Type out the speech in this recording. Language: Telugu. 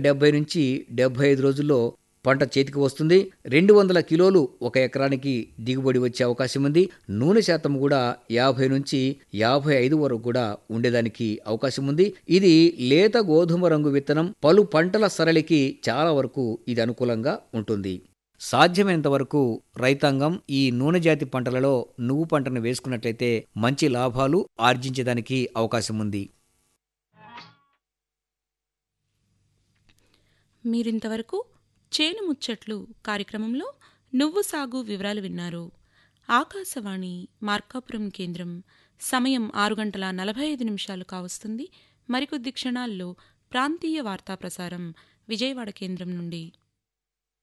డెబ్బై నుంచి డెబ్బై ఐదు రోజుల్లో పంట చేతికి వస్తుంది రెండు వందల కిలోలు ఒక ఎకరానికి దిగుబడి వచ్చే అవకాశం ఉంది నూనె శాతం కూడా యాభై నుంచి యాభై ఐదు వరకు కూడా ఉండేదానికి అవకాశం ఉంది ఇది లేత గోధుమ రంగు విత్తనం పలు పంటల సరళికి చాలా వరకు ఇది అనుకూలంగా ఉంటుంది సాధ్యమైనంత వరకు రైతాంగం ఈ నూనె జాతి పంటలలో నువ్వు పంటను వేసుకున్నట్లయితే మంచి లాభాలు ఆర్జించేదానికి అవకాశం ఉంది మీరింతవరకు చేను ముచ్చట్లు కార్యక్రమంలో నువ్వు సాగు వివరాలు విన్నారు ఆకాశవాణి మార్కాపురం కేంద్రం సమయం ఆరు గంటల నలభై ఐదు నిమిషాలు కావస్తుంది మరికొద్ది క్షణాల్లో ప్రాంతీయ వార్తా ప్రసారం విజయవాడ కేంద్రం నుండి